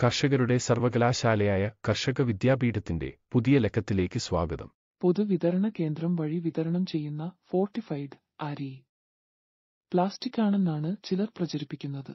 കർഷകരുടെ സർവകലാശാലയായ കർഷക വിദ്യാപീഠത്തിന്റെ പുതിയ ലക്കത്തിലേക്ക് സ്വാഗതം പൊതുവിതരണ കേന്ദ്രം വഴി വിതരണം ചെയ്യുന്ന ഫോർട്ടിഫൈഡ് അരി പ്ലാസ്റ്റിക് ആണെന്നാണ് ചിലർ പ്രചരിപ്പിക്കുന്നത്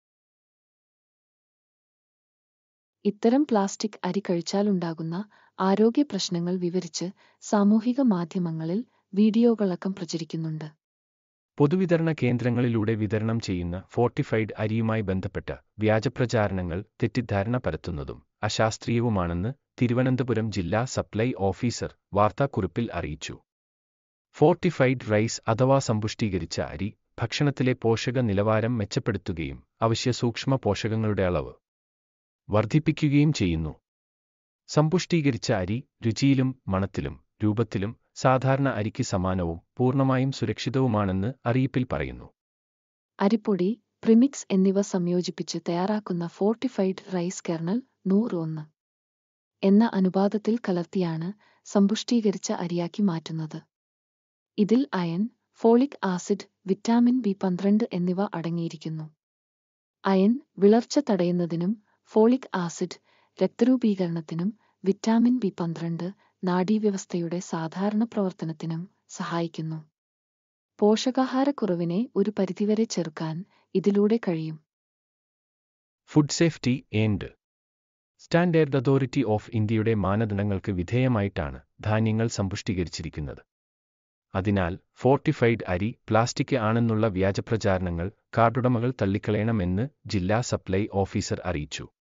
ഇത്തരം പ്ലാസ്റ്റിക് അരി കഴിച്ചാലുണ്ടാകുന്ന ആരോഗ്യ പ്രശ്നങ്ങൾ വിവരിച്ച് സാമൂഹിക മാധ്യമങ്ങളിൽ വീഡിയോകളടക്കം പ്രചരിക്കുന്നുണ്ട് പൊതുവിതരണ കേന്ദ്രങ്ങളിലൂടെ വിതരണം ചെയ്യുന്ന ഫോർട്ടിഫൈഡ് അരിയുമായി ബന്ധപ്പെട്ട വ്യാജപ്രചാരണങ്ങൾ തെറ്റിദ്ധാരണ പരത്തുന്നതും അശാസ്ത്രീയവുമാണെന്ന് തിരുവനന്തപുരം ജില്ലാ സപ്ലൈ ഓഫീസർ വാർത്താക്കുറിപ്പിൽ അറിയിച്ചു ഫോർട്ടിഫൈഡ് റൈസ് അഥവാ സമ്പുഷ്ടീകരിച്ച അരി ഭക്ഷണത്തിലെ പോഷക നിലവാരം മെച്ചപ്പെടുത്തുകയും അവശ്യ സൂക്ഷ്മ പോഷകങ്ങളുടെ അളവ് വർദ്ധിപ്പിക്കുകയും ചെയ്യുന്നു സമ്പുഷ്ടീകരിച്ച അരി രുചിയിലും മണത്തിലും രൂപത്തിലും സാധാരണ അരിക്ക് സമാനവും പൂർണ്ണമായും സുരക്ഷിതവുമാണെന്ന് അറിയിപ്പിൽ പറയുന്നു അരിപ്പൊടി പ്രിമിക്സ് എന്നിവ സംയോജിപ്പിച്ച് തയ്യാറാക്കുന്ന ഫോർട്ടിഫൈഡ് റൈസ് കെർണൽ നൂറ് ഒന്ന് എന്ന അനുപാതത്തിൽ കലർത്തിയാണ് സമ്പുഷ്ടീകരിച്ച അരിയാക്കി മാറ്റുന്നത് ഇതിൽ iron folic acid vitamin B പന്ത്രണ്ട് എന്നിവ അടങ്ങിയിരിക്കുന്നു അയൺ വിളർച്ച തടയുന്നതിനും ഫോളിക് ആസിഡ് രക്തരൂപീകരണത്തിനും വിറ്റാമിൻ ബി പന്ത്രണ്ട് നാഡീവ്യവസ്ഥയുടെ സാധാരണ പ്രവർത്തനത്തിനും സഹായിക്കുന്നു പോഷകാഹാരക്കുറവിനെ ഒരു പരിധിവരെ ചെറുക്കാൻ ഇതിലൂടെ കഴിയും food safety and standard authority of ഇന്ത്യയുടെ മാനദണ്ഡങ്ങൾക്ക് വിധേയമായിട്ടാണ് ധാന്യങ്ങൾ സമ്പുഷ്ടീകരിച്ചിരിക്കുന്നത് അതിനാൽ ഫോർട്ടിഫൈഡ് അരി പ്ലാസ്റ്റിക് ആണെന്നുള്ള വ്യാജപ്രചാരണങ്ങൾ കാർഡുടമകൾ തള്ളിക്കളയണമെന്ന് ജില്ലാ സപ്ലൈ ഓഫീസർ അറിയിച്ചു